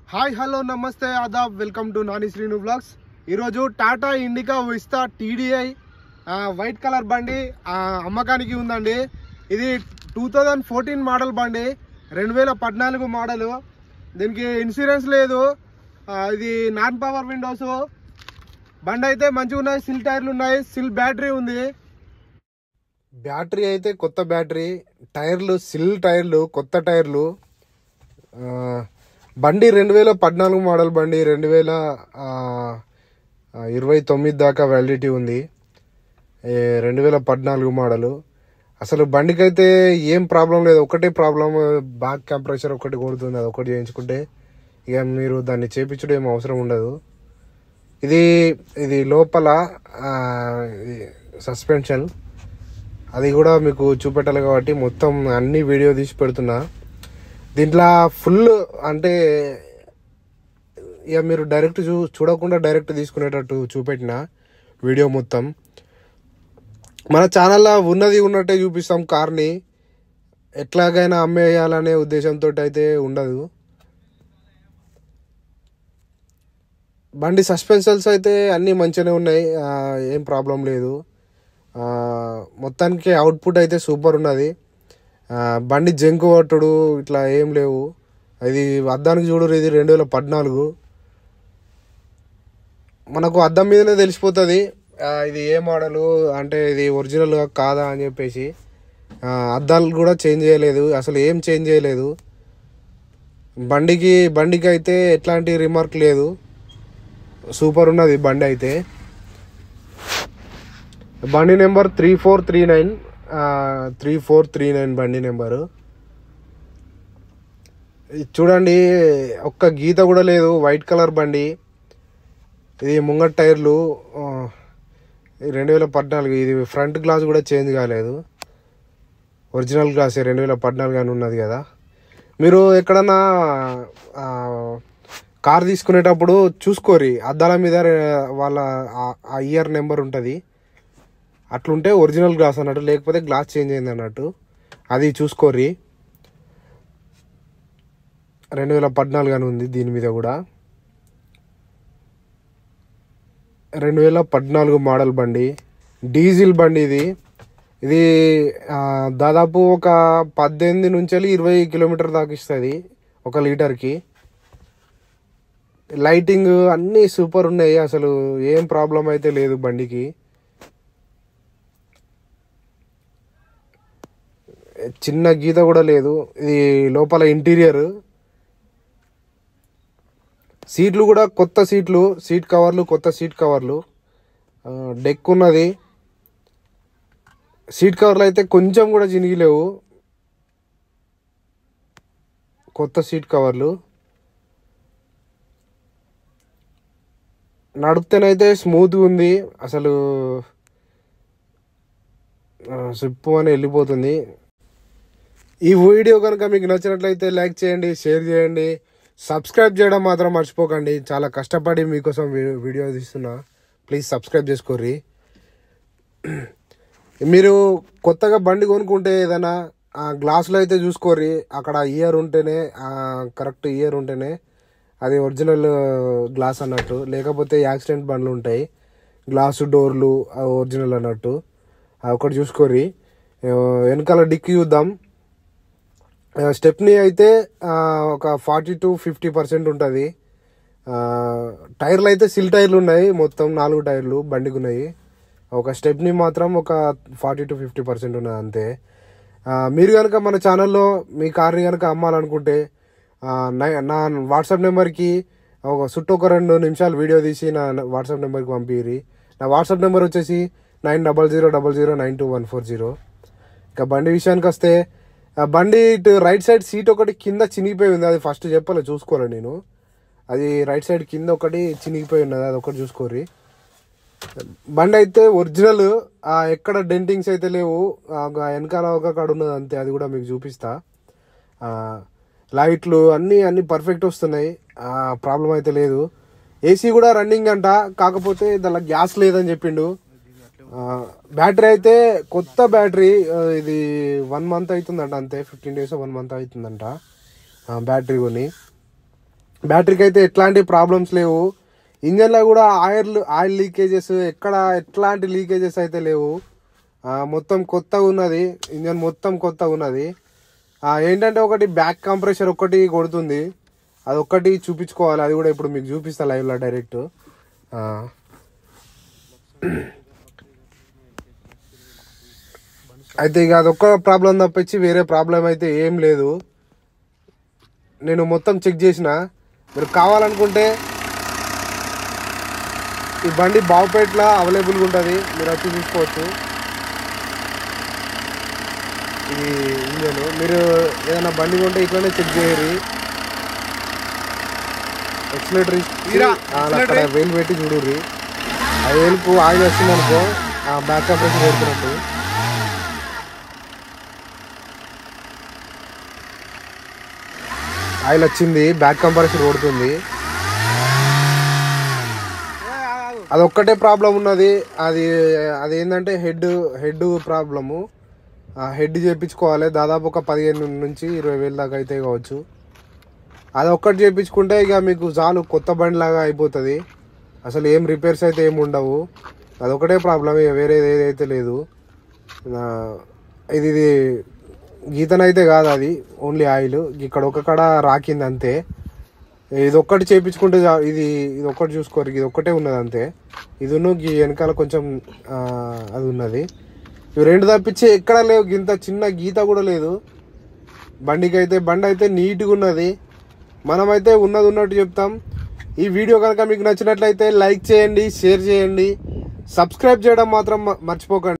Hi hello నమస్తే ఆదాబ్ welcome to Nani Srinu blogs ఈరోజు Tata Indica Vista TDI white colour బండి ఆ, అమ్మకానికి ఉందండి ఇది టూ థౌజండ్ ఫోర్టీన్ మోడల్ బండి రెండు వేల పద్నాలుగు మోడలు దీనికి ఇన్సూరెన్స్ లేదు ఆ, ఇది నాన్ పవర్ విండోస్ బండి అయితే మంచిగా ఉన్నాయి సిల్ టైర్లు ఉన్నాయి సిల్ బ్యాటరీ ఉంది బ్యాటరీ అయితే కొత్త బ్యాటరీ టైర్లు సిల్ టైర్లు కొత్త టైర్లు ఆ, బండి రెండు వేల పద్నాలుగు మోడల్ బండి రెండు వేల ఆ, ఆ, ఇరవై తొమ్మిది దాకా వ్యాలిడిటీ ఉంది ఏ, రెండు వేల పద్నాలుగు మోడలు అసలు బండికి అయితే ఏం ప్రాబ్లం లేదు ఒకటే ప్రాబ్లం బ్యాక్ కంప్రెషర్ ఒకటి కొడుతుంది అది ఒకటి చేయించుకుంటే ఇక మీరు దాన్ని చేపించడం ఏం అవసరం ఉండదు ఇది ఇది లోపల ఆ, ఇది సస్పెన్షన్ అది కూడా మీకు చూపెట్టాలి కాబట్టి మొత్తం అన్ని వీడియో తీసి పెడుతున్నా దీంట్లో ఫుల్ అంటే ఇక మీరు డైరెక్ట్ చూ చూడకుండా డైరెక్ట్ తీసుకునేటట్టు చూపెట్టిన వీడియో మొత్తం మన ఛానల్లో ఉన్నది ఉన్నట్టే చూపిస్తాం కార్ని ఎట్లాగైనా అమ్మేయాలనే ఉద్దేశంతో అయితే ఉండదు బండి సస్పెన్షన్స్ అయితే అన్నీ మంచిగానే ఉన్నాయి ఆ, ఏం ప్రాబ్లం లేదు ఆ, మొత్తానికి అవుట్పుట్ అయితే సూపర్ ఉన్నది ఆ, బండి జంకు పట్టుడు ఇట్లా ఏం లేవు ఇది అద్దానికి చూడరు ఇది రెండు వేల పద్నాలుగు మనకు అద్దం మీదనే తెలిసిపోతుంది ఆ, ఇది ఏ మోడలు అంటే ఇది ఒరిజినల్ కాదా అని చెప్పేసి ఆ, అద్దాలు కూడా చేంజ్ చేయలేదు అసలు ఏం చేంజ్ చేయలేదు బండికి బండికి అయితే ఎట్లాంటి రిమార్క్ లేదు సూపర్ ఉన్నది బండి అయితే బండి number three four three nine three four three nine బండి నెంబరు ఇది చూడండి ఒక్క గీత కూడా లేదు వైట్ కలర్ బండి ఇది ముంగట్ టైర్లు ఆ, ఇది రెండు వేల పద్నాలుగు ఇది ఫ్రంట్ గ్లాస్ కూడా చేంజ్ కాలేదు ఒరిజినల్ గ్లాస్ రెండు వేల పద్నాలుగు అని ఉన్నది కదా మీరు ఎక్కడన్నా ఆ, కార్ తీసుకునేటప్పుడు చూసుకోరి అద్దాల మీద రే- వాళ్ళ ఆ- ఆ ఇయర్ నెంబర్ ఉంటుంది అట్లుంటే ఒరిజినల్ గ్లాస్ అన్నట్టు లేకపోతే గ్లాస్ చేంజ్ అయింది అన్నట్టు అది చూసుకోరి రెండు వేల పద్నాలుగు అని ఉంది దీని మీద కూడా రెండు వేల పద్నాలుగు మోడల్ బండి డీజిల్ బండి ఇది ఇది ఆ, దాదాపు ఒక పద్దెనిమిది నుంచి వెళ్ళి ఇరవై కిలోమీటర్ దాకా ఇస్తుంది ఒక లీటర్కి లైటింగ్ అన్నీ సూపర్ ఉన్నాయి అసలు ఏం ప్రాబ్లం అయితే లేదు బండికి చిన్న గీత కూడా లేదు ఇది లోపల ఇంటీరియర్ సీట్లు కూడా కొత్త సీట్లు సీట్ కవర్లు కొత్త సీట్ కవర్లు ఆ, డెక్ ఉన్నది సీట్ కవర్లు అయితే కొంచెం కూడా చినిగిలేవు కొత్త సీట్ కవర్లు నడిపితేనైతే స్మూత్గా ఉంది అసలు సిప్పు అని వెళ్ళిపోతుంది ఈ వీడియో కనుక మీకు నచ్చినట్లయితే లైక్ చేయండి షేర్ చేయండి సబ్స్క్రైబ్ చేయడం మాత్రం మర్చిపోకండి చాలా కష్టపడి మీకోసం వీ- వీడియో తీస్తున్నా ప్లీజ్ సబ్స్క్రైబ్ చేసుకోర్రి మీరు కొత్తగా బండి కొనుక్కుంటే ఏదైనా ఆ గ్లాసులో అయితే చూసుకోర్రి అక్కడ ఇయర్ ఉంటేనే కరెక్ట్ ఇయర్ ఉంటేనే అది ఒరిజినల్ గ్లాస్ అన్నట్టు లేకపోతే యాక్సిడెంట్ బండ్లు ఉంటాయి గ్లాసు డోర్లు ఒరిజినల్ అన్నట్టు అది ఒకటి చూసుకోర్రి ఆ, వెనకాల డిక్కి చూద్దాం ఆ, స్టెప్నీ అయితే ఆ, ఒక ఫార్టీ టు ఫిఫ్టీ పర్సెంట్ ఉంటుంది టైర్లు అయితే సిల్ టైర్లు ఉన్నాయి మొత్తం నాలుగు టైర్లు బండికి ఉన్నాయి ఒక స్టెప్నీ మాత్రం ఒక ఫార్టీ టు ఫిఫ్టీ పర్సెంట్ ఉన్నది అంతే ఆ, మీరు కనుక మన ఛానల్లో మీ కార్ని కనుక అమ్మాలనుకుంటే ఆ, నై- నా వాట్సాప్ నెంబర్కి ఒక చుట్టూ ఒక రెండు నిమిషాలు వీడియో తీసి నా వాట్సాప్ నెంబర్కి పంపిరి నా వాట్సాప్ నెంబర్ వచ్చేసి nine double zero double zero nine two one four zero ఇక బండి విషయానికి వస్తే ఆ బండి ఇటు రైట్ సైడ్ సీట్ ఒకటి కింద చినిగిపోయి ఉంది అది ఫస్ట్ చెప్పలే చూసుకోలే నేను అది రైట్ సైడ్ కింద ఒకటి చినిగిపోయి ఉన్నది అది ఒకటి చూసుకోర్రి బండి అయితే ఒరిజినల్ ఆ ఎక్కడ డెంటింగ్స్ అయితే లేవు ఆ ఒక వెనకాల ఒక కాడ ఉన్నది అంతే అది కూడా మీకు చూపిస్తా ఆ, లైట్లు అన్నీ అన్నీ పర్ఫెక్ట్ వస్తున్నాయి ఆ, ప్రాబ్లం అయితే లేదు ఏసీ కూడా రన్నింగ్ అంట కాకపోతే దానిలో గ్యాస్ లేదని చెప్పిండు ఆ, బ్యాటరీ అయితే కొత్త బ్యాటరీ ఆ, ఇది వన్ మంత్ అవుతుందంట అంతే ఫిఫ్టీన్ డేస్ వన్ మంత్ అవుతుందంట ఆ, బ్యాటరీ కొని బ్యాటరీకి అయితే ఎట్లాంటి ప్రాబ్లమ్స్ లేవు ఇంజన్లో కూడా ఆయిల్ ఆయిల్ లీకేజెస్ ఎక్కడ ఎట్లాంటి లీకేజెస్ అయితే లేవు ఆ, మొత్తం కొత్తగా ఉన్నది ఇంజన్ మొత్తం కొత్తగా ఉన్నది ఆ, ఏంటంటే ఒకటి బ్యాక్ కంప్రెషర్ ఒకటి కొడుతుంది అది ఒక్కటి చూపించుకోవాలి అది కూడా ఇప్పుడు మీకు చూపిస్తా లైవ్లో డైరెక్ట్ ఆ. అయితే ఇక అదొక్క ప్రాబ్లం తప్పించి వేరే ప్రాబ్లం అయితే ఏం లేదు నేను మొత్తం చెక్ చేసిన మీరు కావాలనుకుంటే ఈ బండి బావుపేటలో అవైలబుల్గా ఉంటుంది మీరు వచ్చి చూసుకోవచ్చు ఇది ఇంజన్ మీరు ఏదైనా బండి కొంటే ఇట్లనే చెక్ చేయరు ఎక్సలేటర్ అక్కడ వేలు పెట్టి చూడుర్రి ఆ వేలుకు ఆయిల్ వస్తుంది అనుకో ఆ బ్యాక్ కంప్రెషన్ పెడుతున్నట్టు ఆయిల్ వచ్చింది బ్యాక్ కంప్రెషన్ కొడుతుంది అది ఒక్కటే ప్రాబ్లం ఉన్నది అది అది ఏంటంటే హెడ్ హెడ్ ప్రాబ్లము ఆ హెడ్ చేయించుకోవాలి దాదాపు ఒక పదిహేను నుంచి ఇరవై వేలు దాకా అయితే కావచ్చు అది ఒక్కటి చేయించుకుంటే ఇక మీకు చాలు కొత్త బండి లాగా అయిపోతుంది అసలు ఏం రిపేర్స్ అయితే ఏమి ఉండవు అదొకటే ప్రాబ్లం ఇక వేరేది ఏదైతే లేదు నా- ఇది ఇది గీతనైతే కాదు అది ఓన్లీ ఆయిల్ ఇక్కడ ఒక కడ రాకింది అంతే ఇది ఒక్కటి చేయించుకుంటే చా- ఇది ఇది ఒక్కటి చూసుకోరు ఇది ఒక్కటే ఉన్నది అంతే ఇది ఈ వెనకాల కొంచెం ఆ, అది ఉన్నది ఇవి రెండు తప్పించి ఎక్కడ లేవు ఇంత చిన్న గీత కూడా లేదు బండికి అయితే బండి అయితే నీట్గా ఉన్నది మనమైతే ఉన్నది ఉన్నట్టు చెప్తాం ఈ వీడియో కనుక మీకు నచ్చినట్లయితే లైక్ చేయండి షేర్ చేయండి సబ్స్క్రైబ్ చేయడం మాత్రం మ- మర్చిపోకండి